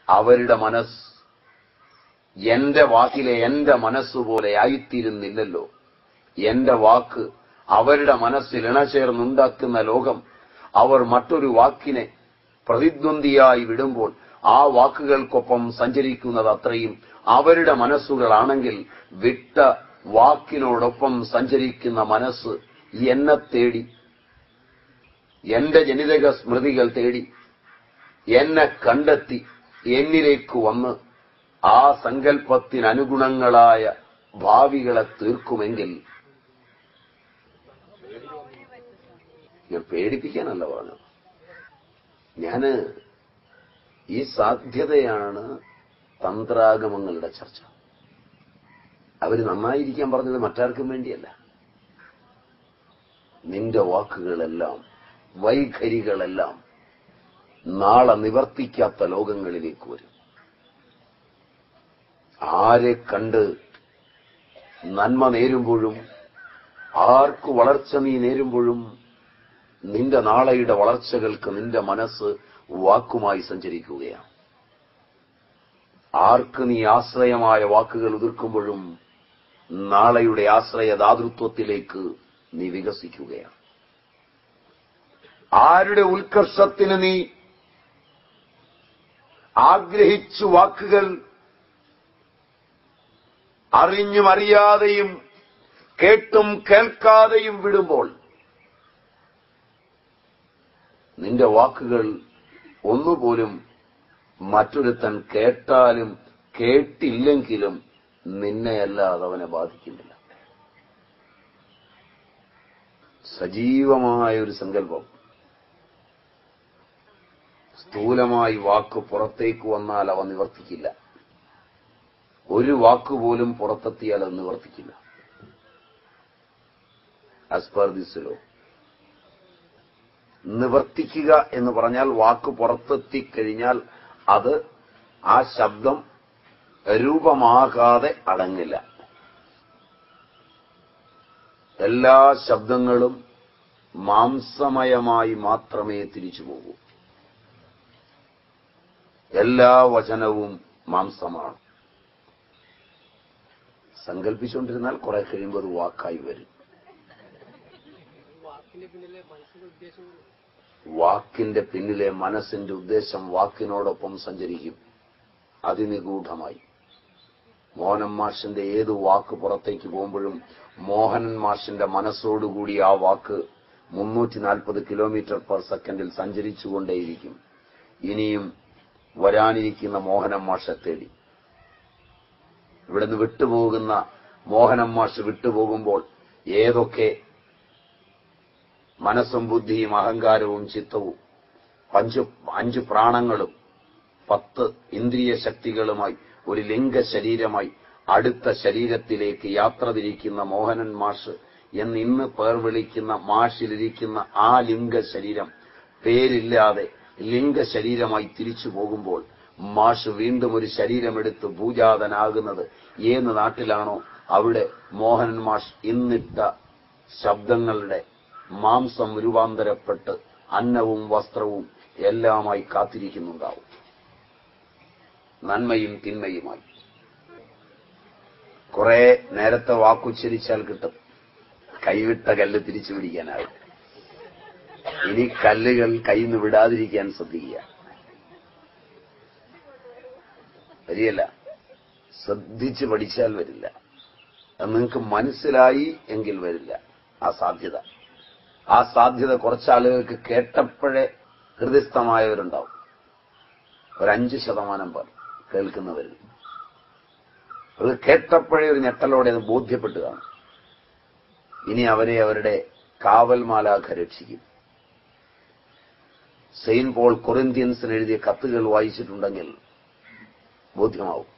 അവരുടെ മനസ്സ് എന്റെ വാക്കിലെ എന്റെ മനസ്സുപോലെ ആയിത്തീരുന്നില്ലല്ലോ എന്റെ വാക്ക് അവരുടെ മനസ്സിൽ ഇണചേർന്നുണ്ടാക്കുന്ന ലോകം അവർ മറ്റൊരു വാക്കിനെ പ്രതിദ്വന്ദിയായി വിടുമ്പോൾ ആ വാക്കുകൾക്കൊപ്പം സഞ്ചരിക്കുന്നത് അത്രയും അവരുടെ മനസ്സുകളാണെങ്കിൽ വിട്ട വാക്കിനോടൊപ്പം സഞ്ചരിക്കുന്ന മനസ്സ് എന്നെ തേടി എന്റെ ജനിതക സ്മൃതികൾ തേടി എന്നെ കണ്ടെത്തി എന്നിലേക്ക് വന്ന് ആ സങ്കല്പത്തിനനുഗുണങ്ങളായ ഭാവികളെ തീർക്കുമെങ്കിൽ ഞാൻ പേടിപ്പിക്കാനല്ല പറഞ്ഞത് ഞാന് ഈ സാധ്യതയാണ് തന്ത്രാഗമങ്ങളുടെ ചർച്ച അവര് നന്നായിരിക്കാൻ പറഞ്ഞത് മറ്റാർക്കും വേണ്ടിയല്ല നിന്റെ വാക്കുകളെല്ലാം വൈഖരികളെല്ലാം നാളെ നിവർത്തിക്കാത്ത ലോകങ്ങളിലേക്ക് വരും ആരെ കണ്ട് നന്മ നേരുമ്പോഴും ആർക്കു വളർച്ച നീ നേരുമ്പോഴും നിന്റെ നാളെയുടെ വളർച്ചകൾക്ക് നിന്റെ മനസ്സ് വാക്കുമായി സഞ്ചരിക്കുകയാണ് ആർക്ക് നീ ആശ്രയമായ വാക്കുകൾ ഉതിർക്കുമ്പോഴും നാളെയുടെ ആശ്രയ ദാതൃത്വത്തിലേക്ക് നീ വികസിക്കുകയാണ് ആരുടെ ഉത്കർഷത്തിന് നീ ആഗ്രഹിച്ചു വാക്കുകൾ അറിഞ്ഞും അറിയാതെയും കേട്ടും കേൾക്കാതെയും വിടുമ്പോൾ നിന്റെ വാക്കുകൾ ഒന്നുപോലും മറ്റൊരുത്തൻ കേട്ടാലും കേട്ടില്ലെങ്കിലും നിന്നെയല്ലാതെ അവനെ ബാധിക്കുന്നില്ല സജീവമായ ഒരു സങ്കല്പം സ്ഥൂലമായി വാക്ക് പുറത്തേക്ക് വന്നാൽ അവ നിവർത്തിക്കില്ല ഒരു വാക്കുപോലും പുറത്തെത്തിയാൽ അത് നിവർത്തിക്കില്ല ആസ് പെർ ദിസ് ലോ നിവർത്തിക്കുക എന്ന് പറഞ്ഞാൽ വാക്ക് പുറത്തെത്തിക്കഴിഞ്ഞാൽ അത് ആ ശബ്ദം രൂപമാകാതെ അടങ്ങില്ല എല്ലാ ശബ്ദങ്ങളും മാംസമയമായി മാത്രമേ തിരിച്ചു പോകൂ എല്ലാ വചനവും മാംസമാണ് സങ്കല്പിച്ചുകൊണ്ടിരുന്നാൽ കുറെ കഴിയുമ്പോൾ അത് വാക്കായി വരും വാക്കിന്റെ പിന്നിലെ മനസ്സിന്റെ ഉദ്ദേശം വാക്കിന്റെ പിന്നിലെ മനസ്സിന്റെ ഉദ്ദേശം വാക്കിനോടൊപ്പം സഞ്ചരിക്കും അതിനിഗൂഢമായി മോഹനൻ മാഷിന്റെ ഏത് വാക്ക് പുറത്തേക്ക് പോകുമ്പോഴും മോഹനൻ മാഷിന്റെ മനസ്സോടുകൂടി ആ വാക്ക് മുന്നൂറ്റി നാൽപ്പത് കിലോമീറ്റർ പെർ സെക്കൻഡിൽ സഞ്ചരിച്ചുകൊണ്ടേയിരിക്കും ഇനിയും വരാനിരിക്കുന്ന മോഹനൻ മാഷെ തേടി ഇവിടുന്ന് വിട്ടുപോകുന്ന മോഹനൻ മാഷ് വിട്ടുപോകുമ്പോൾ ഏതൊക്കെ മനസ്സും ബുദ്ധിയും അഹങ്കാരവും ചിത്തവും പഞ്ചു അഞ്ചു പ്രാണങ്ങളും പത്ത് ഇന്ദ്രിയ ശക്തികളുമായി ഒരു ലിംഗ ശരീരമായി അടുത്ത ശരീരത്തിലേക്ക് യാത്ര തിരിക്കുന്ന മോഹനൻ മാഷ് എന്ന് ഇന്ന് പേർ വിളിക്കുന്ന മാഷിലിരിക്കുന്ന ആ ലിംഗ ശരീരം പേരില്ലാതെ ലിംഗ ശരീരമായി തിരിച്ചു പോകുമ്പോൾ മാഷ് വീണ്ടും ഒരു ശരീരമെടുത്ത് ഭൂജാതനാകുന്നത് ഏത് നാട്ടിലാണോ അവിടെ മോഹനൻ മാഷ് ഇന്നിട്ട ശബ്ദങ്ങളുടെ മാംസം രൂപാന്തരപ്പെട്ട് അന്നവും വസ്ത്രവും എല്ലാമായി കാത്തിരിക്കുന്നുണ്ടാവും നന്മയും തിന്മയുമായി കുറെ നേരത്തെ വാക്കുച്ചരിച്ചാൽ കിട്ടും കൈവിട്ട കല്ല് തിരിച്ചു പിടിക്കാനാകും ഇനി കല്ലുകൾ കയ്യിൽ നിന്ന് വിടാതിരിക്കാൻ ശ്രദ്ധിക്കുക വരികയല്ല ശ്രദ്ധിച്ച് പഠിച്ചാൽ വരില്ല അത് നിങ്ങൾക്ക് മനസ്സിലായി എങ്കിൽ വരില്ല ആ സാധ്യത ആ സാധ്യത കുറച്ചാളുകൾക്ക് കേട്ടപ്പോഴേ ഹൃദയസ്ഥമായവരുണ്ടാവും ഒരു അഞ്ച് ശതമാനം പേർ കേൾക്കുന്നവരിൽ അത് കേട്ടപ്പോഴേ ഒരു ഞെട്ടലോടെ അത് ബോധ്യപ്പെട്ട് കാണും ഇനി അവരെ അവരുടെ കാവൽ മാലാഖ രക്ഷിക്കും സെയിൻ പോൾ കൊറിന്ത്യൻസിന് എഴുതിയ കത്തുകൾ വായിച്ചിട്ടുണ്ടെങ്കിൽ ബോധ്യമാവും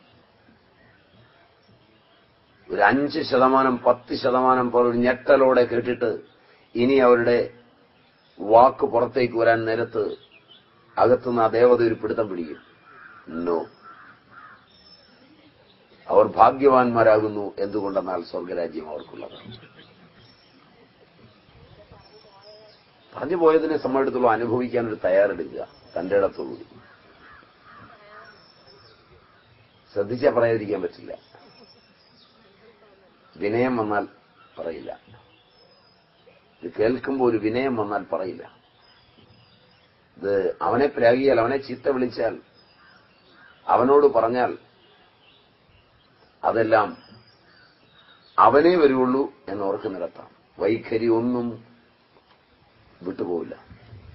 ഒരു അഞ്ച് ശതമാനം പത്ത് ശതമാനം പേർ ഒരു ഞെട്ടലോടെ കേട്ടിട്ട് ഇനി അവരുടെ വാക്ക് പുറത്തേക്ക് വരാൻ നേരത്ത് അകത്തുനിന്ന് ആ ദേവത ഒരു പിടുത്തം പിടിക്കും നോ അവർ ഭാഗ്യവാന്മാരാകുന്നു എന്തുകൊണ്ടെന്നാൽ സ്വർഗരാജ്യം അവർക്കുള്ളത് പറഞ്ഞു പോയതിനെ സംബന്ധിച്ചിടത്തോളം അനുഭവിക്കാൻ ഒരു തയ്യാറെടുക്കുക തന്റെ ഇടത്തോടുകൂടി ശ്രദ്ധിച്ചാൽ പറയാതിരിക്കാൻ പറ്റില്ല വിനയം വന്നാൽ പറയില്ല ഇത് കേൾക്കുമ്പോൾ ഒരു വിനയം വന്നാൽ പറയില്ല ഇത് അവനെ പ്രാഗിയാൽ അവനെ ചീത്ത വിളിച്ചാൽ അവനോട് പറഞ്ഞാൽ അതെല്ലാം അവനേ വരുള്ളൂ എന്ന് ഓർക്ക് നിരത്താം വൈഖരി ഒന്നും വിട്ടുപോവില്ല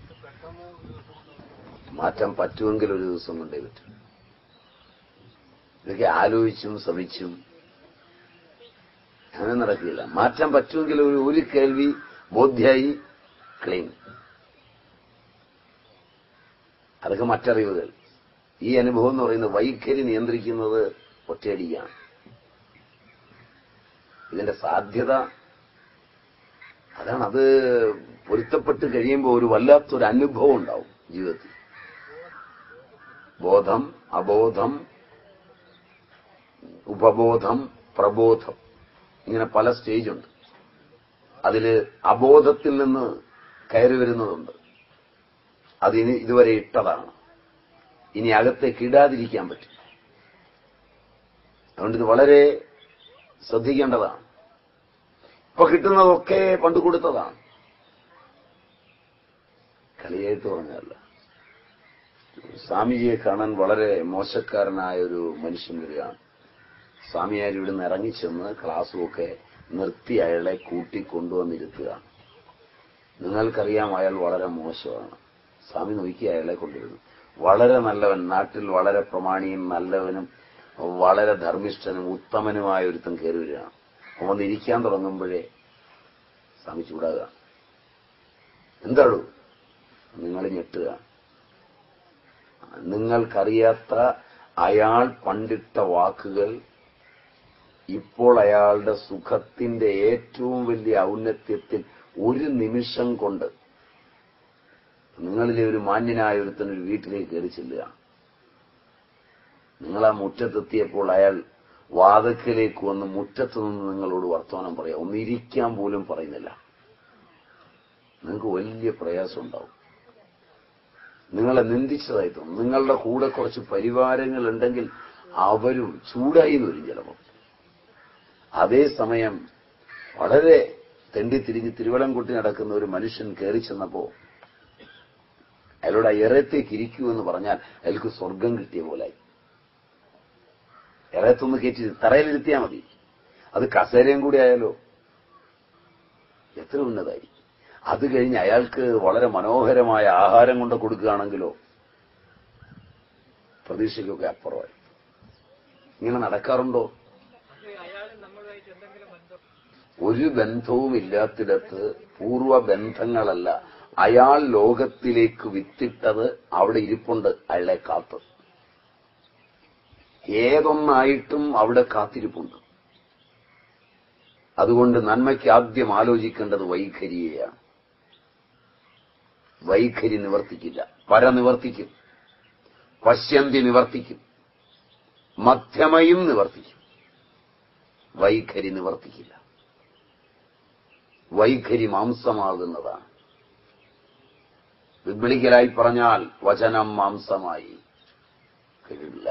മാറ്റാൻ പറ്റുമെങ്കിൽ ഒരു ദിവസം കൊണ്ടേ പറ്റും ഇതൊക്കെ ആലോചിച്ചും ശ്രമിച്ചും അങ്ങനെ നടക്കില്ല മാറ്റാൻ പറ്റുമെങ്കിൽ ഒരു ഒരു കേൾവി ബോധ്യായി ക്ലീൻ അതൊക്കെ മറ്ററിവുകൾ ഈ അനുഭവം എന്ന് പറയുന്നത് വൈഖരി നിയന്ത്രിക്കുന്നത് ഒറ്റയടിയാണ് ഇതിന്റെ സാധ്യത അതാണ് അത് പൊരുത്തപ്പെട്ട് കഴിയുമ്പോൾ ഒരു വല്ലാത്തൊരു അനുഭവം ഉണ്ടാവും ജീവിതത്തിൽ ബോധം അബോധം ഉപബോധം പ്രബോധം ഇങ്ങനെ പല സ്റ്റേജുണ്ട് അതില് അബോധത്തിൽ നിന്ന് കയറി വരുന്നതുണ്ട് അതിന് ഇതുവരെ ഇട്ടതാണ് ഇനി അകത്തേക്ക് ഇടാതിരിക്കാൻ പറ്റും അതുകൊണ്ട് ഇത് വളരെ ശ്രദ്ധിക്കേണ്ടതാണ് ഇപ്പൊ കിട്ടുന്നതൊക്കെ പണ്ട് കൊടുത്തതാണ് കളിയായിട്ട് പറഞ്ഞതല്ല സ്വാമിജിയെ കാണാൻ വളരെ മോശക്കാരനായ ഒരു മനുഷ്യൻ വരികയാണ് സ്വാമിയാർ ഇവിടുന്ന് ഇറങ്ങിച്ചെന്ന് ക്ലാസ്സുമൊക്കെ നിർത്തി അയാളെ കൂട്ടി കൊണ്ടുവന്നിരുത്തുകയാണ് നിങ്ങൾക്കറിയാം അയാൾ വളരെ മോശമാണ് സ്വാമി നോക്കി അയാളെ കൊണ്ടുവരുന്നു വളരെ നല്ലവൻ നാട്ടിൽ വളരെ പ്രമാണിയും നല്ലവനും വളരെ ധർമ്മിഷ്ഠനും ഉത്തമനുമായ ഒരുത്തൻ കയറി വരികയാണ് അവൻ വന്നിരിക്കാൻ തുടങ്ങുമ്പോഴേ സ്വാമി ചൂടാകുക എന്താണു നിങ്ങൾ ഞെട്ടുക നിങ്ങൾക്കറിയാത്ത അയാൾ പണ്ടിട്ട വാക്കുകൾ ഇപ്പോൾ അയാളുടെ സുഖത്തിന്റെ ഏറ്റവും വലിയ ഔന്നത്യത്തിൽ ഒരു നിമിഷം കൊണ്ട് നിങ്ങളിലെ ഒരു മാന്യനായ ഒരുത്തൻ ഒരു വീട്ടിലേക്ക് കയറി ചെല്ലുക നിങ്ങൾ ആ മുറ്റത്തെത്തിയപ്പോൾ അയാൾ വാതക്കലേക്ക് വന്ന് മുറ്റത്ത് നിന്ന് നിങ്ങളോട് വർത്തമാനം പറയാം ഒന്ന് ഇരിക്കാൻ പോലും പറയുന്നില്ല നിങ്ങൾക്ക് വലിയ പ്രയാസം ഉണ്ടാവും നിങ്ങളെ നിന്ദിച്ചതായി തോന്നും നിങ്ങളുടെ കൂടെ കുറച്ച് പരിവാരങ്ങൾ ഉണ്ടെങ്കിൽ അവരും ചൂടായി എന്ന് വരും ചിലപ്പോൾ അതേസമയം വളരെ തെണ്ടിത്തിരിഞ്ഞ് തിരുവലംകുട്ടി നടക്കുന്ന ഒരു മനുഷ്യൻ കയറി ചെന്നപ്പോ അയാളോട് ആ എറയത്തേക്ക് ഇരിക്കൂ എന്ന് പറഞ്ഞാൽ അയാൾക്ക് സ്വർഗം കിട്ടിയ പോലായി എറയത്തൊന്ന് കയറ്റി തറയിലിരുത്തിയാൽ മതി അത് കസേരയും കൂടി ആയാലോ എത്ര ഉന്നതായി അത് കഴിഞ്ഞ് അയാൾക്ക് വളരെ മനോഹരമായ ആഹാരം കൊണ്ട് കൊടുക്കുകയാണെങ്കിലോ പ്രതീക്ഷയ്ക്കൊക്കെ അപ്പുറമായി ഇങ്ങനെ നടക്കാറുണ്ടോ പക്ഷേ അയാൾ നമ്മളുമായിട്ട് എന്തെങ്കിലും ബന്ധം ഒരു ബന്ധവും ഇല്ലാത്തിടത്ത് പൂർവ്വ ബന്ധങ്ങളല്ല അയാൾ ലോകത്തിലേക്ക് വിത്തിട്ടത് അവിടെ ഇരിപ്പുണ്ട് അയാളെ കാത്ത് ഏതൊന്നായിട്ടും അവിടെ കാത്തിരിപ്പുണ്ട് അതുകൊണ്ട് നന്മയ്ക്ക് ആദ്യം ആലോചിക്കേണ്ടത് വൈഖരിയെയാണ് വൈഖരി നിവർത്തിക്കില്ല പരനിവർത്തിക്കും പശ്യന്തി നിവർത്തിക്കും മധ്യമയും നിവർത്തിക്കും വൈഖരി നിവർത്തിക്കില്ല വൈഖരി മാംസമാകുന്നതാണ് ബിബ്ലിക്കലായി പറഞ്ഞാൽ വചനം മാംസമായി കഴിയില്ല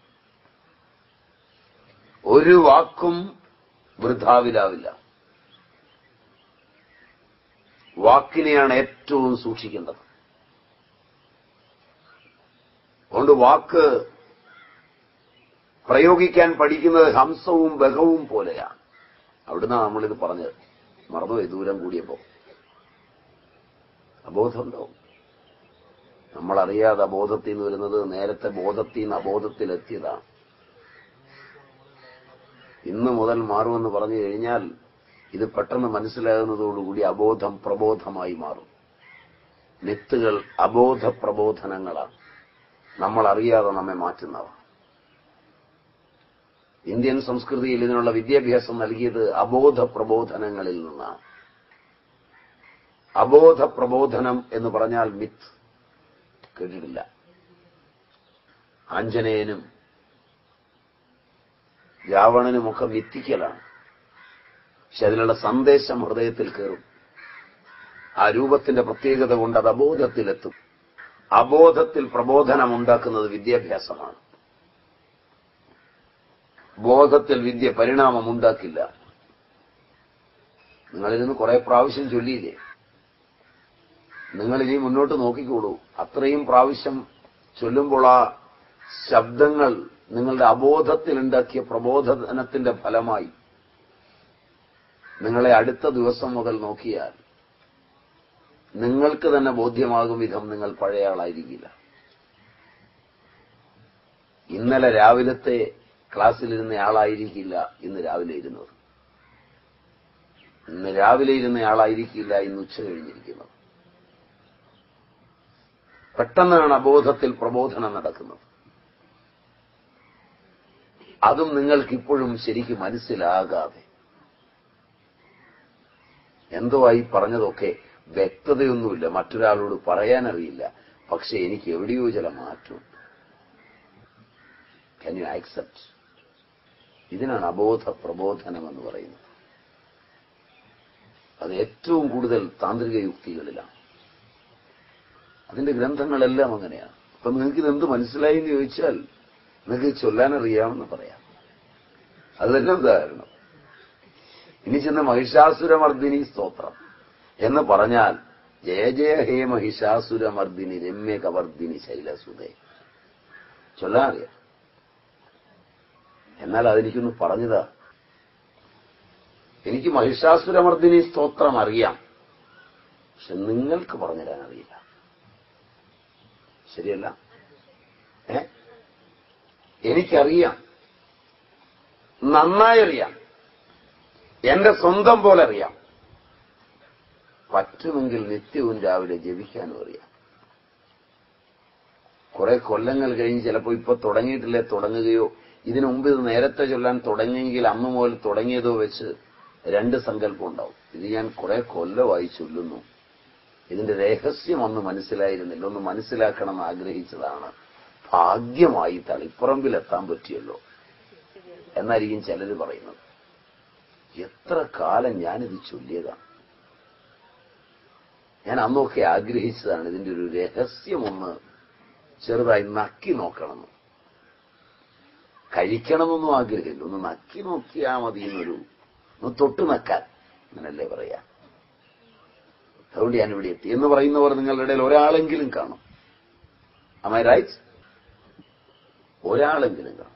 ഒരു വാക്കും വൃഥാവിലാവില്ല വാക്കിനെയാണ് ഏറ്റവും സൂക്ഷിക്കേണ്ടത് അതുകൊണ്ട് വാക്ക് പ്രയോഗിക്കാൻ പഠിക്കുന്നത് ഹംസവും ബഹവും പോലെയാണ് അവിടുന്ന് നമ്മളിത് പറഞ്ഞത് മറന്നുപോയി ദൂരം കൂടിയപ്പോ അബോധമുണ്ടാവും നമ്മളറിയാതെ അബോധത്തിൽ നിന്ന് വരുന്നത് നേരത്തെ ബോധത്തിൽ നിന്ന് അബോധത്തിലെത്തിയതാണ് ഇന്ന് മുതൽ മാറുമെന്ന് പറഞ്ഞു കഴിഞ്ഞാൽ ഇത് പെട്ടെന്ന് മനസ്സിലാകുന്നതോടുകൂടി അബോധം പ്രബോധമായി മാറും മിത്തുകൾ അബോധ പ്രബോധനങ്ങളാണ് നമ്മൾ അറിയാതെ നമ്മെ മാറ്റുന്നവ ഇന്ത്യൻ സംസ്കൃതിയിൽ ഇതിനുള്ള വിദ്യാഭ്യാസം നൽകിയത് അബോധ പ്രബോധനങ്ങളിൽ നിന്നാണ് അബോധ പ്രബോധനം എന്ന് പറഞ്ഞാൽ മിത്ത് കേട്ടിട്ടില്ല ആഞ്ജനേയനും രാവണനുമൊക്കെ മിത്തിക്കലാണ് പക്ഷെ അതിലുള്ള സന്ദേശം ഹൃദയത്തിൽ കയറും ആ രൂപത്തിന്റെ പ്രത്യേകത കൊണ്ട് അത് അബോധത്തിലെത്തും അബോധത്തിൽ പ്രബോധനം ഉണ്ടാക്കുന്നത് വിദ്യാഭ്യാസമാണ് ബോധത്തിൽ വിദ്യ പരിണാമമുണ്ടാക്കില്ല നിങ്ങളിരുന്ന് കുറെ പ്രാവശ്യം ചൊല്ലിയില്ലേ നിങ്ങൾ ഇനി മുന്നോട്ട് നോക്കിക്കോളൂ അത്രയും പ്രാവശ്യം ചൊല്ലുമ്പോൾ ആ ശബ്ദങ്ങൾ നിങ്ങളുടെ അബോധത്തിൽ ഉണ്ടാക്കിയ പ്രബോധനത്തിന്റെ ഫലമായി നിങ്ങളെ അടുത്ത ദിവസം മുതൽ നോക്കിയാൽ നിങ്ങൾക്ക് തന്നെ ബോധ്യമാകും വിധം നിങ്ങൾ പഴയ ആളായിരിക്കില്ല ഇന്നലെ രാവിലത്തെ ക്ലാസ്സിലിരുന്ന ആളായിരിക്കില്ല ഇന്ന് രാവിലെ ഇരുന്നത് ഇന്ന് രാവിലെ ഇരുന്ന ആളായിരിക്കില്ല ഇന്ന് ഉച്ച കഴിഞ്ഞിരിക്കുന്നത് പെട്ടെന്നാണ് അബോധത്തിൽ പ്രബോധനം നടക്കുന്നത് അതും നിങ്ങൾക്കിപ്പോഴും ശരിക്കും മനസ്സിലാകാതെ എന്തോ ആയി പറഞ്ഞതൊക്കെ വ്യക്തതയൊന്നുമില്ല മറ്റൊരാളോട് പറയാനറിയില്ല പക്ഷെ എനിക്ക് എവിടെയോ ചില മാറ്റമുണ്ട് കൻ യു ആക്സെപ്റ്റ് ഇതിനാണ് അബോധ പ്രബോധനം എന്ന് പറയുന്നത് അത് ഏറ്റവും കൂടുതൽ താന്ത്രിക യുക്തികളിലാണ് അതിന്റെ ഗ്രന്ഥങ്ങളെല്ലാം അങ്ങനെയാണ് അപ്പൊ നിങ്ങൾക്ക് ഇതെന്ത് മനസ്സിലായി എന്ന് ചോദിച്ചാൽ നിങ്ങൾക്ക് ചൊല്ലാനറിയാമെന്ന് പറയാം അത് തന്നെ ഉദാഹരണം ഇനി ചെന്ന് മഹിഷാസുരമർദ്ദിനി സ്തോത്രം എന്ന് പറഞ്ഞാൽ ജയ ജയ ഹേ മഹിഷാസുരമർദ്ദിനി രമ്യകവർദ്ദിനി ശൈലസുതേ ചൊല്ലാനറിയാം എന്നാൽ അതെനിക്കൊന്ന് പറഞ്ഞതാ എനിക്ക് മഹിഷാസുരമർദ്ദിനി സ്തോത്രം അറിയാം പക്ഷെ നിങ്ങൾക്ക് പറഞ്ഞുതരാൻ അറിയില്ല ശരിയല്ല ഏ എനിക്കറിയാം നന്നായി അറിയാം എന്റെ സ്വന്തം പോലെ അറിയാം പറ്റുമെങ്കിൽ നിത്യവും രാവിലെ ജപിക്കാനും അറിയാം കുറെ കൊല്ലങ്ങൾ കഴിഞ്ഞ് ചിലപ്പോൾ ഇപ്പൊ തുടങ്ങിയിട്ടില്ലേ തുടങ്ങുകയോ ഇതിനു മുമ്പ് ഇത് നേരത്തെ ചൊല്ലാൻ തുടങ്ങിയെങ്കിൽ അന്ന് മുതൽ തുടങ്ങിയതോ വെച്ച് രണ്ട് സങ്കല്പം ഉണ്ടാവും ഇത് ഞാൻ കുറെ കൊല്ലമായി ചൊല്ലുന്നു ഇതിന്റെ രഹസ്യം ഒന്ന് മനസ്സിലായിരുന്നില്ല ഒന്ന് മനസ്സിലാക്കണം എന്ന് ആഗ്രഹിച്ചതാണ് ഭാഗ്യമായി തളിപ്പറമ്പിൽ എത്താൻ പറ്റിയല്ലോ എന്നായിരിക്കും ചിലര് പറയുന്നത് എത്ര കാലം ഞാനിത് ചൊല്ലിയതാണ് ഞാൻ അന്നൊക്കെ ആഗ്രഹിച്ചതാണ് ഇതിന്റെ ഒരു രഹസ്യമൊന്ന് ചെറുതായി നക്കി നോക്കണമെന്ന് കഴിക്കണമെന്നൊന്നും ആഗ്രഹമില്ല ഒന്ന് നക്കി നോക്കിയാ മതി എന്നൊരു ഒന്ന് തൊട്ട് നക്കാൻ അങ്ങനല്ലേ പറയാ അതുകൊണ്ട് ഞാൻ ഇവിടെ എത്തി എന്ന് പറയുന്നവർ നിങ്ങളുടെ ഇടയിൽ ഒരാളെങ്കിലും കാണും അമൈ റൈറ്റ് ഒരാളെങ്കിലും കാണും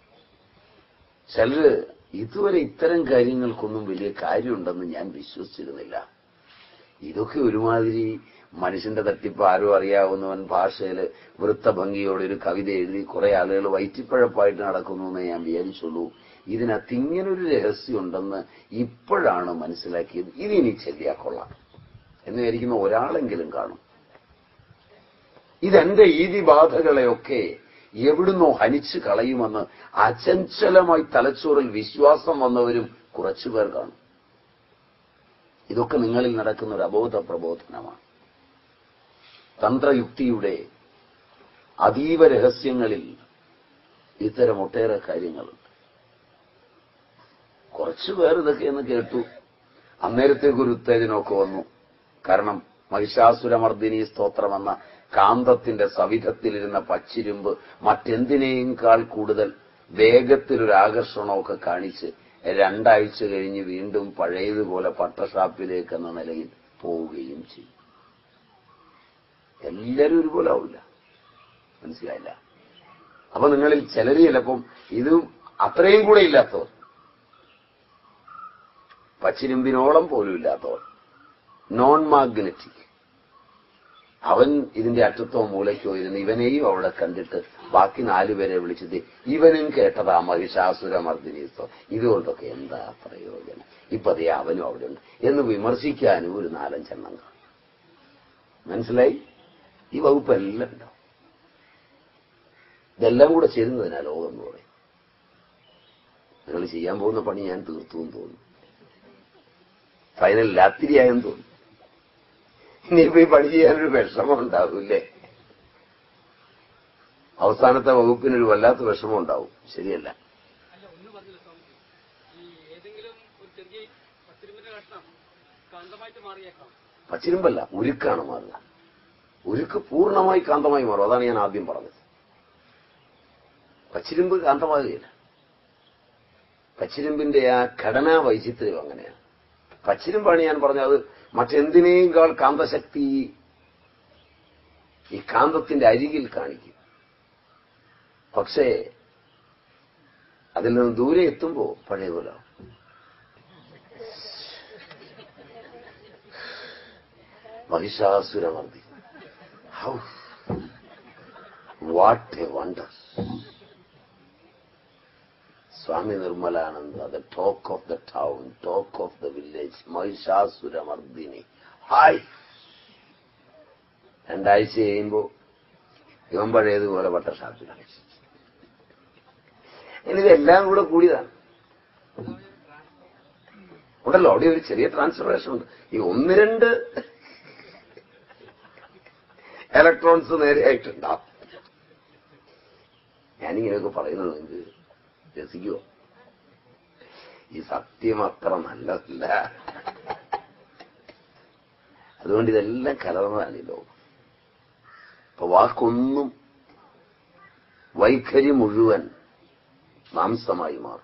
ചിലര് ഇതുവരെ ഇത്തരം കാര്യങ്ങൾക്കൊന്നും വലിയ കാര്യമുണ്ടെന്ന് ഞാൻ വിശ്വസിച്ചിരുന്നില്ല ഇതൊക്കെ ഒരുമാതിരി മനുഷ്യന്റെ തട്ടിപ്പ് ആരോ അറിയാവുന്നവൻ ഭാഷയിൽ വൃത്തഭംഗിയോടെ ഒരു കവിത എഴുതി കുറെ ആളുകൾ വയറ്റിപ്പഴപ്പായിട്ട് നടക്കുന്നു എന്ന് ഞാൻ വിചാരിച്ചുള്ളൂ ഇതിനകത്ത് ഇങ്ങനൊരു രഹസ്യമുണ്ടെന്ന് ഇപ്പോഴാണ് മനസ്സിലാക്കിയത് ഇതിനി ചെല്ലിയാ കൊള്ളാം എന്ന് വിചാരിക്കുന്ന ഒരാളെങ്കിലും കാണും ഇതെന്റെ ഈതിബാധകളെയൊക്കെ എവിടുന്നോ ഹനിച്ചു കളയുമെന്ന് അചഞ്ചലമായി തലച്ചോറിൽ വിശ്വാസം വന്നവരും കുറച്ചുപേർ കാണും ഇതൊക്കെ നിങ്ങളിൽ നടക്കുന്ന ഒരു അബോധ പ്രബോധനമാണ് തന്ത്രയുക്തിയുടെ അതീവ രഹസ്യങ്ങളിൽ ഇത്തരം ഒട്ടേറെ കാര്യങ്ങളുണ്ട് കുറച്ചു പേർ ഇതൊക്കെ എന്ന് കേട്ടു അന്നേരത്തേക്ക് ഒരു ഉത്തേജനമൊക്കെ വന്നു കാരണം മഹിഷാസുരമർദ്ദിനി സ്തോത്രം എന്ന കാന്തത്തിന്റെ സവിധത്തിലിരുന്ന പച്ചിരുമ്പ് മറ്റെന്തിനേക്കാൾ കൂടുതൽ വേഗത്തിലൊരു ആകർഷണമൊക്കെ കാണിച്ച് രണ്ടാഴ്ച കഴിഞ്ഞ് വീണ്ടും പഴയതുപോലെ പട്ടഷാപ്പിലേക്ക് എന്ന നിലയിൽ പോവുകയും ചെയ്യും എല്ലാവരും ഒരുപോലെ ആവില്ല മനസ്സിലായില്ല അപ്പൊ നിങ്ങളിൽ ചിലര് ചിലപ്പം ഇതും അത്രയും കൂടെ ഇല്ലാത്തവർ പച്ചിരുമ്പിനോളം പോലും ഇല്ലാത്തവർ നോൺ മാഗ്നറ്റിക് അവൻ ഇതിന്റെ അറ്റത്തോ മൂലയ്ക്കോ ഇരുന്ന് ഇവനെയും അവിടെ കണ്ടിട്ട് ബാക്കി നാലുപേരെ വിളിച്ചത് ഇവനും കേട്ടതാ മഹിഷാസുരമർദ്ദിനീസ്തോ ഇതുകൊണ്ടൊക്കെ എന്താ പ്രയോജനം ഇപ്പൊ അതേ അവനും അവിടെ ഉണ്ട് എന്ന് വിമർശിക്കാനും ഒരു നാലഞ്ചെണ്ണം കാണും മനസ്സിലായി ഈ വകുപ്പ് എല്ലാം ഉണ്ടാവും ഇതെല്ലാം കൂടെ ചേരുന്നതിനാ ലോകം എന്ന് പറയും നിങ്ങൾ ചെയ്യാൻ പോകുന്ന പണി ഞാൻ തീർത്തു എന്ന് തോന്നുന്നു ഫൈനൽ രാത്രിയായെന്ന് തോന്നുന്നു ഇനിയിപ്പോ ഈ പണി ചെയ്യാനൊരു വിഷമം ഉണ്ടാവില്ലേ അവസാനത്തെ വകുപ്പിനൊരു വല്ലാത്ത വിഷമം ഉണ്ടാവും ശരിയല്ല അല്ല ഒന്ന് പറഞ്ഞില്ല സ്വാമിജി ഈ ഏതെങ്കിലും ഒരു ചെറിയ പത്തിരുപത് കഷ്ണം കാന്തമായിട്ട് മാറിയേക്കാം പച്ചിരുമ്പല്ല ഉരുക്കാണ് മാറുക ഉരുക്ക് പൂർണ്ണമായി കാന്തമായി മാറും അതാണ് ഞാൻ ആദ്യം പറഞ്ഞത് പച്ചിരുമ്പ് കാന്തമാകുകയില്ല പച്ചിരുമ്പിന്റെ ആ ഘടനാ വൈചിത്ര്യം അങ്ങനെയാണ് പച്ചിരുമ്പാണ് ഞാൻ പറഞ്ഞത് മറ്റെന്തിനേക്കാൾ കാന്തശക്തി ഈ കാന്തത്തിന്റെ അരികിൽ കാണിക്കും പക്ഷേ അതിൽ നിന്ന് ദൂരെ എത്തുമ്പോ പഴയ പോലെ ആവും. Mahishasuramardhi how what a wonder Swami Nirmalananda the talk of the town talk of the village Mahishasuramardini hi രണ്ടാഴ്ച കഴിയുമ്പോ ഇവൻ പഴയതുപോലെ വട്ടഷാപ്പിലാണ് ഇതെല്ലാം കൂടെ കൂടിയതാണ് ഉണ്ടല്ലോ അവിടെ ഒരു ചെറിയ ട്രാൻസ്ഫർമേഷൻ ഉണ്ട് ഈ ഒന്ന് രണ്ട് ഇലക്ട്രോൺസ് നേരെയായിട്ടുണ്ടാവും ഞാനിങ്ങനെയൊക്കെ പറയുന്നത് നിങ്ങൾക്ക് രസിക്കുമോ ഈ സത്യം അത്ര നല്ലതല്ല അതുകൊണ്ട് ഇതെല്ലാം കലർന്നതാണ് ഈ ലോകം ഇപ്പൊ വാക്കൊന്നും വൈഖരി മുഴുവൻ മാംസമായി മാറും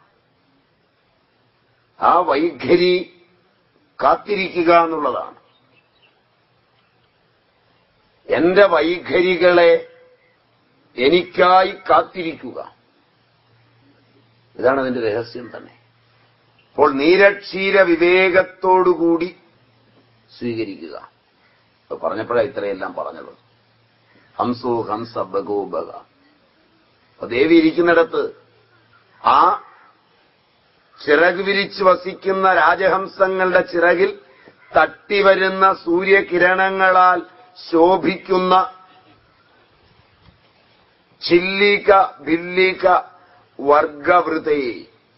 ആ വൈഖരി കാത്തിരിക്കുക എന്നുള്ളതാണ് എന്റെ വൈഖരികളെ എനിക്കായി കാത്തിരിക്കുക ഇതാണ് അതിന്റെ രഹസ്യം തന്നെ അപ്പോൾ നീരക്ഷീര വിവേകത്തോടുകൂടി സ്വീകരിക്കുക അത് പറഞ്ഞപ്പോഴാണ് ഇത്രയെല്ലാം പറഞ്ഞത് ഹംസോ ഹംസ ബഗോ ബഗ അപ്പൊ ദേവി ഇരിക്കുന്നിടത്ത് ആ ചിറക് വിരിച്ച് വസിക്കുന്ന രാജഹംസങ്ങളുടെ ചിറകിൽ തട്ടിവരുന്ന സൂര്യകിരണങ്ങളാൽ ശോഭിക്കുന്ന ചില്ലിക ഭില്ലിക വർഗവൃതയെ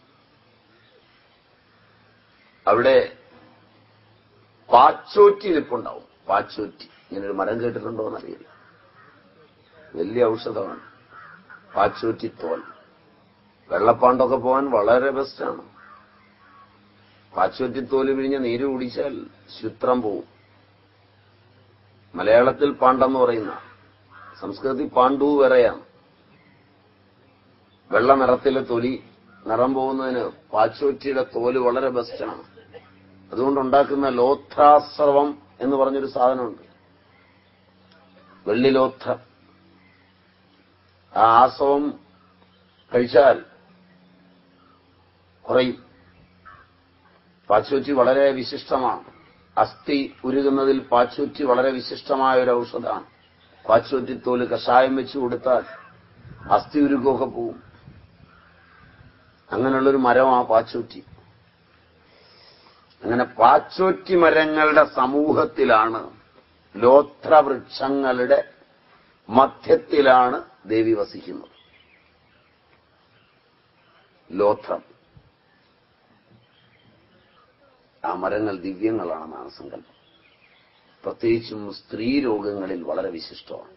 അവിടെ പാച്ചോറ്റി നിൽപ്പുണ്ടാവും പാച്ചോറ്റി ഇങ്ങനൊരു മരം കേട്ടിട്ടുണ്ടോ എന്നറിയില്ല വലിയ ഔഷധമാണ് പാച്ചോറ്റി തോൽ വെള്ളപ്പാണ്ടൊക്കെ പോകാൻ വളരെ ബെസ്റ്റാണ് പാച്ചോറ്റിത്തോല് പിഴിഞ്ഞ നീര് കുടിച്ചാൽ ശുത്രം പോവും മലയാളത്തിൽ പാണ്ടെന്ന് പറയുന്ന സംസ്കൃതത്തിൽ പാണ്ഡു വേറെയാണ് വെള്ള നിറത്തിലെ തൊലി നിറം പോകുന്നതിന് പാച്ചോറ്റിയുടെ തോല് വളരെ ബെസ്റ്റാണ് അതുകൊണ്ടുണ്ടാക്കുന്ന ലോത്രാസ്രവം എന്ന് പറഞ്ഞൊരു സാധനമുണ്ട് വെള്ളിലോത്ര ആ ആസവം കഴിച്ചാൽ കുറയും പാച്ചൂറ്റി വളരെ വിശിഷ്ടമാണ് അസ്ഥി ഉരുകുന്നതിൽ പാച്ചൂറ്റി വളരെ വിശിഷ്ടമായ ഒരു ഔഷധമാണ് പാച്ചൂറ്റിത്തോല് കഷായം വെച്ചു കൊടുത്താൽ അസ്ഥി ഉരുക്കമൊക്കെ പോവും അങ്ങനെയുള്ളൊരു മരമാണ് പാച്ചൂറ്റി അങ്ങനെ പാച്ചോറ്റി മരങ്ങളുടെ സമൂഹത്തിലാണ് ലോത്രവൃക്ഷങ്ങളുടെ മധ്യത്തിലാണ് ദേവി വസിക്കുന്നത് ലോത്രം ആ മരങ്ങൾ ദിവ്യങ്ങളാണെന്നാണ് സങ്കല്പം പ്രത്യേകിച്ചും സ്ത്രീ രോഗങ്ങളിൽ വളരെ വിശിഷ്ടമാണ്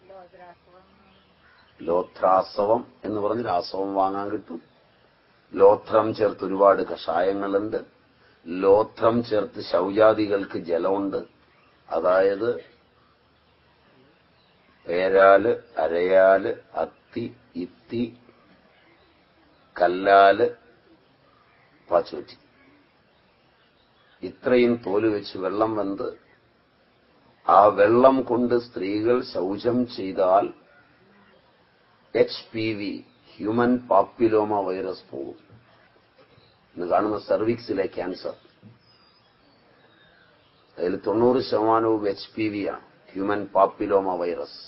ലോത്രാസവം എന്ന് പറഞ്ഞ് രാസവം വാങ്ങാൻ കിട്ടും ലോത്രം ചേർത്ത് ഒരുപാട് കഷായങ്ങളുണ്ട് ലോത്രം ചേർത്ത് ശൗചാദികൾക്ക് ജലമുണ്ട് അതായത് പേരാല് അരയാല് അത്തി ഇത്തി കല്ലാല് പാച്ചൂറ്റി ഇത്രയും തോല് വെച്ച് വെള്ളം വെന്ത് ആ വെള്ളം കൊണ്ട് സ്ത്രീകൾ ശൗചം ചെയ്താൽ H P V human papilloma virus പോകും ഇന്ന് കാണുന്ന സെർവിക്സിലെ ക്യാൻസർ അതിൽ തൊണ്ണൂറ് ശതമാനവും എച്ച് പി വി ആണ് ഹ്യൂമൻ പാപ്പിലോമ വൈറസ്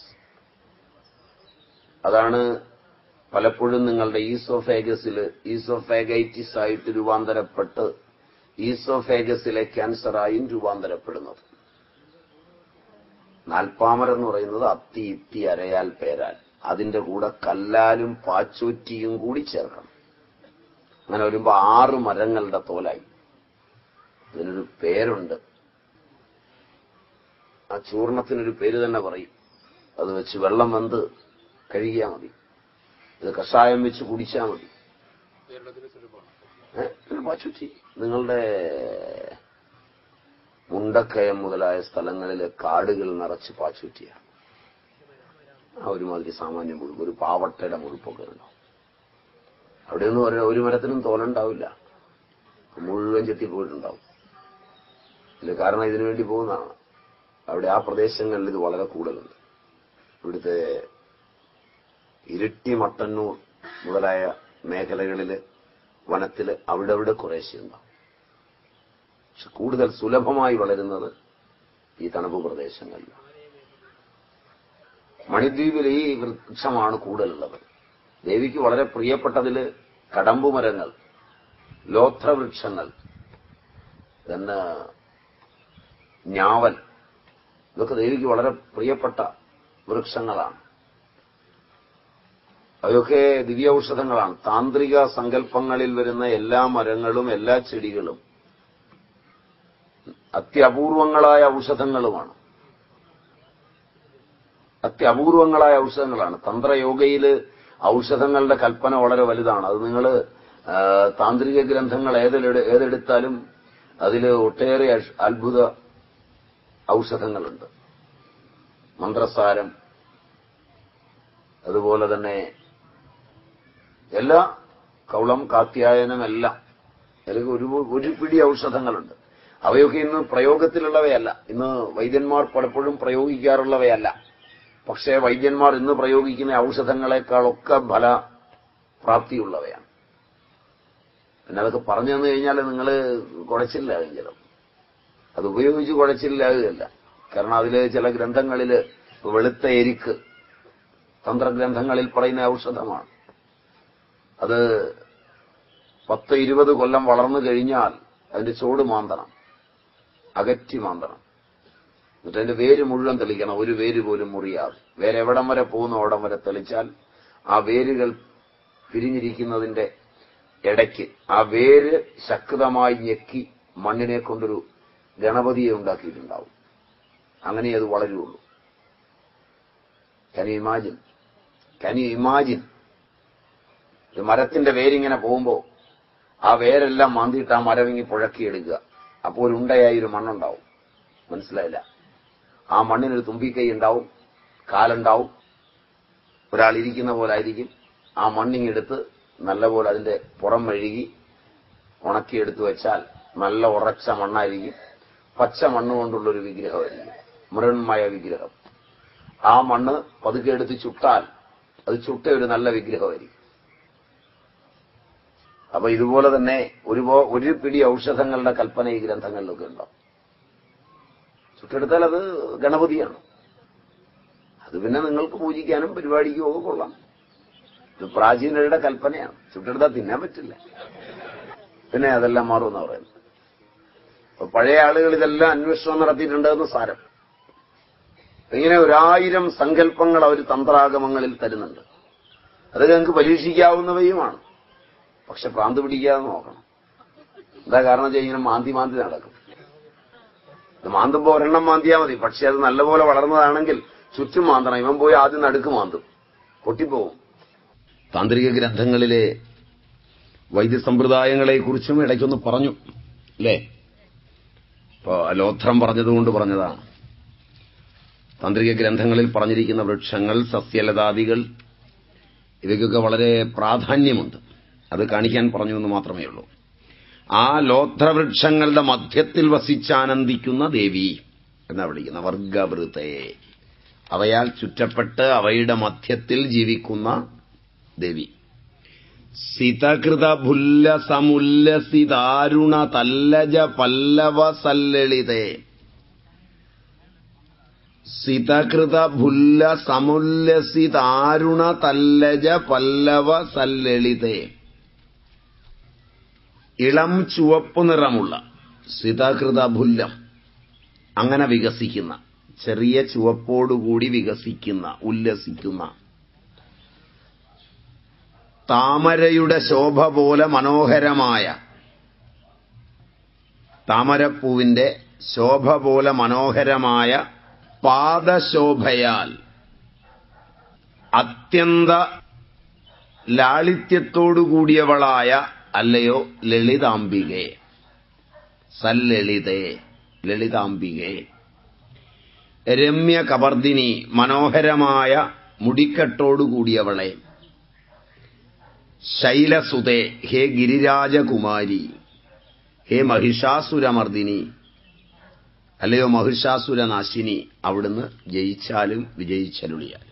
അതാണ് പലപ്പോഴും നിങ്ങളുടെ ഈസോഫേഗസിൽ ഈസോഫേഗൈറ്റിസ് ആയിട്ട് രൂപാന്തരപ്പെട്ട് ഈസോഫേഗസിലെ ക്യാൻസറായും രൂപാന്തരപ്പെടുന്നത് നാൽപ്പാമർ എന്ന് പറയുന്നത് അത്തി ഇത്തി അരയാൽ പേരാൽ അതിന്റെ കൂടെ കല്ലാലും പാച്ചൂറ്റിയും കൂടി ചേർക്കണം അങ്ങനെ വരുമ്പോ ആറ് മരങ്ങളുടെ തോലായി ഇതിനൊരു പേരുണ്ട് ആ ചൂർണത്തിനൊരു പേര് തന്നെ പറയും അത് വെച്ച് വെള്ളം വെന്ത് കഴുകിയാൽ മതി ഇത് കഷായം വെച്ച് കുടിച്ചാൽ മതി ഏ? പിന്നെ പാച്ചൂറ്റി നിങ്ങളുടെ മുണ്ടക്കയം മുതലായ സ്ഥലങ്ങളിലെ കാടുകൾ നിറച്ച് പാച്ചൂറ്റിയാണ് ആ ഒരുമാതിരി സാമാന്യ മുഴുപ്പ് ഒരു പാവട്ടയുടെ മുഴുപ്പൊക്കെ ഉണ്ടാവും അവിടെയൊന്നും ഒരു ഒരു മരത്തിനും തോലുണ്ടാവില്ല മുഴുവൻ ചെത്തിപ്പോയിട്ടുണ്ടാവും ഇതിന് കാരണം ഇതിനു വേണ്ടി പോകുന്നതാണ് അവിടെ ആ പ്രദേശങ്ങളിൽ ഇത് വളരെ കൂടുതലുണ്ട് ഇവിടുത്തെ ഇരിട്ടി മട്ടന്നൂർ മുതലായ മേഖലകളില് വനത്തില് അവിടെ അവിടെ കുറേശ്ശെ ഉണ്ടാവും പക്ഷെ കൂടുതൽ സുലഭമായി വളരുന്നത് ഈ തണുപ്പ് പ്രദേശങ്ങളിലാണ് മണിദ്വീപിൽ ഈ വൃക്ഷമാണ് കൂടുതലുള്ളത് ദേവിക്ക് വളരെ പ്രിയപ്പെട്ടതില് കടമ്പു മരങ്ങൾ ലോത്രവൃക്ഷങ്ങൾ പിന്നെ ഞാവൽ ഇതൊക്കെ ദേവിക്ക് വളരെ പ്രിയപ്പെട്ട വൃക്ഷങ്ങളാണ് അതൊക്കെ ദിവ്യൌഷധങ്ങളാണ് താന്ത്രിക സങ്കല്പങ്ങളിൽ വരുന്ന എല്ലാ മരങ്ങളും എല്ലാ ചെടികളും അത്യപൂർവങ്ങളായ ഔഷധങ്ങളുമാണ് അത്യപൂർവങ്ങളായ ഔഷധങ്ങളാണ് തന്ത്രയോഗയില് ഔഷധങ്ങളുടെ കൽപ്പന വളരെ വലുതാണ് അത് നിങ്ങൾ താന്ത്രിക ഗ്രന്ഥങ്ങൾ ഏതെടു ഏതെടുത്താലും അതിൽ ഒട്ടേറെ അഷ്- അത്ഭുത ഔഷധങ്ങളുണ്ട് മന്ത്രസാരം അതുപോലെ തന്നെ എല്ലാ കൗളം കാത്യായനം എല്ലാം അതിൽ ഒരു ഒരു പിടി ഔഷധങ്ങളുണ്ട് അവയൊക്കെ ഇന്ന് പ്രയോഗത്തിലുള്ളവയല്ല ഇന്ന് വൈദ്യന്മാർ പലപ്പോഴും പ്രയോഗിക്കാറുള്ളവയല്ല പക്ഷേ വൈദ്യന്മാർ ഇന്ന് പ്രയോഗിക്കുന്ന ഔഷധങ്ങളെക്കാളൊക്കെ ഫല പ്രാപ്തിയുള്ളവയാണ് പിന്നെ അതൊക്കെ പറഞ്ഞു തന്നു കഴിഞ്ഞാൽ നിങ്ങൾ കുഴച്ചില്ല ചിലപ്പോൾ അത് ഉപയോഗിച്ച് കുഴച്ചില്ലാകുകയല്ല കാരണം അതിൽ ചില ഗ്രന്ഥങ്ങളിൽ വെളുത്ത എരിക്ക് തന്ത്രഗ്രന്ഥങ്ങളിൽ പറയുന്ന ഔഷധമാണ് അത് പത്ത് ഇരുപത് കൊല്ലം വളർന്നു കഴിഞ്ഞാൽ അതിന്റെ ചോട് മാന്തണം അകറ്റി മാന്തണം എന്നിട്ട് അതിന്റെ വേര് മുഴുവൻ തെളിക്കണം ഒരു വേര് പോലും മുറിയാതെ വേറെ എവിടം വരെ പോകുന്നു അവിടം വരെ തെളിച്ചാൽ ആ വേരുകൾ പിരിഞ്ഞിരിക്കുന്നതിന്റെ ഇടയ്ക്ക് ആ വേര് ശക്തമായി ഞെക്കി മണ്ണിനെ കൊണ്ടൊരു ഗണപതിയെ ഉണ്ടാക്കിയിട്ടുണ്ടാവും അങ്ങനെ അത് വളരുള്ളൂ can you imagine can you imagine ഒരു മരത്തിന്റെ വേരിങ്ങനെ പോകുമ്പോ ആ വേരെല്ലാം മാന്തിയിട്ട് ആ മരം ഇങ്ങി പുഴക്കിയെടുക്കുക അപ്പോൾ ഒരു ഉണ്ടയായി ഒരു മണ്ണുണ്ടാവും മനസ്സിലായില്ല ആ മണ്ണിനൊരു തുമ്പിക്കൈ ഉണ്ടാവും കാലുണ്ടാവും ഒരാൾ ഇരിക്കുന്ന പോലെ ആയിരിക്കും ആ മണ്ണിങ്ങെടുത്ത് നല്ലപോലെ അതിന്റെ പുറം മെഴുകി ഉണക്കിയെടുത്ത് വെച്ചാൽ നല്ല ഉറച്ച മണ്ണായിരിക്കും പച്ച മണ്ണ് കൊണ്ടുള്ളൊരു വിഗ്രഹമായിരിക്കും മൃണ്മയ വിഗ്രഹം ആ മണ്ണ് പതുക്കെ എടുത്ത് ചുട്ടാൽ അത് ചുട്ട ഒരു നല്ല വിഗ്രഹമായിരിക്കും അപ്പൊ ഇതുപോലെ തന്നെ ഒരു പോ- ഒരു പിടി ഔഷധങ്ങളുടെ കൽപ്പന ഈ ഗ്രന്ഥങ്ങളിലൊക്കെ ഉണ്ടാവും ചുട്ടെടുത്താൽ അത് ഗണപതിയാണ് അത് പിന്നെ നിങ്ങൾക്ക് പൂജിക്കാനും പരിപാടിക്കും ഒക്കെ കൊള്ളാം ഇത് പ്രാചീനരുടെ കൽപ്പനയാണ് ചുട്ടെടുത്താൽ തിന്നാൻ പറ്റില്ല പിന്നെ അതെല്ലാം മാറുമെന്ന് പറയുന്നത് അപ്പൊ പഴയ ആളുകൾ ഇതെല്ലാം അന്വേഷണം നടത്തിയിട്ടുണ്ടെന്ന് സാരം ഇങ്ങനെ ഒരായിരം സങ്കല്പങ്ങൾ അവർ തന്ത്രാഗമങ്ങളിൽ തരുന്നുണ്ട് അത് ഞങ്ങൾക്ക് പരീക്ഷിക്കാവുന്നവയുമാണ് പക്ഷെ ഭ്രാന്ത് പിടിക്കാതെ നോക്കണം എന്താ കാരണം വെച്ചാൽ ഇങ്ങനെ മാന്തി മാന്തി നടക്കും ഇത് മാന്തുമ്പോ ഒരെണ്ണം മാന്തിയാ മതി പക്ഷെ അത് നല്ലപോലെ വളർന്നതാണെങ്കിൽ ചുറ്റും മാന്തണം ഇവൻ പോയി ആദ്യം നടുക്ക് മാന്തും പൊട്ടിപ്പോവും താന്ത്രിക ഗ്രന്ഥങ്ങളിലെ വൈദ്യസമ്പ്രദായങ്ങളെ കുറിച്ചും ഇടയ്ക്കൊന്ന് പറഞ്ഞു അല്ലേ ഇപ്പോ അലോത്രം പറഞ്ഞതുകൊണ്ട് പറഞ്ഞതാണ് താന്ത്രിക ഗ്രന്ഥങ്ങളിൽ പറഞ്ഞിരിക്കുന്ന വൃക്ഷങ്ങൾ സസ്യലതാദികൾ ഇവയ്ക്കൊക്കെ വളരെ പ്രാധാന്യമുണ്ട് അത് കാണിക്കാൻ പറഞ്ഞു എന്ന് മാത്രമേ ഉള്ളൂ ആ ലോത്രവൃക്ഷങ്ങളുടെ മധ്യത്തിൽ വസിച്ചാനന്ദിക്കുന്ന ദേവി എന്നാ വിളിക്കുന്ന വർഗവൃതയെ അവയാൽ ചുറ്റപ്പെട്ട് അവയുടെ മധ്യത്തിൽ ജീവിക്കുന്ന ദേവി സിതകൃത ഭുല്ല സമുല്ലസിതാരുണ തല്ലജ പല്ലവ സല്ലളിതേ സിതകൃത ഭുല്ല സമുല്ലസിതാരുണ തല്ലജ പല്ലവ സല്ലളിതേ ഇളം ചുവപ്പ് നിറമുള്ള സിതകൃത ഭുല്ലം അങ്ങനെ വികസിക്കുന്ന ചെറിയ ചുവപ്പോടുകൂടി വികസിക്കുന്ന ഉല്ലസിക്കുന്ന താമരയുടെ ശോഭ പോലെ മനോഹരമായ താമരപ്പൂവിന്റെ ശോഭ പോലെ മനോഹരമായ പാദശോഭയാൽ അത്യന്ത ലാളിത്യത്തോടുകൂടിയവളായ അല്ലയോ ലളിതാംബികെ സല്ലളിതേ ലളിതാംബികെ രമ്യ കവർദിനി മനോഹരമായ മുടിക്കെട്ടോടുകൂടിയവളെ ശൈലസുതേ ഹേ ഗിരിരാജകുമാരി ഹേ മഹിഷാസുരമർദിനി അല്ലയോ മഹിഷാസുരനാശിനി അവിടുന്ന് ജയിച്ചാലും വിജയിച്ചരുളിയാൽ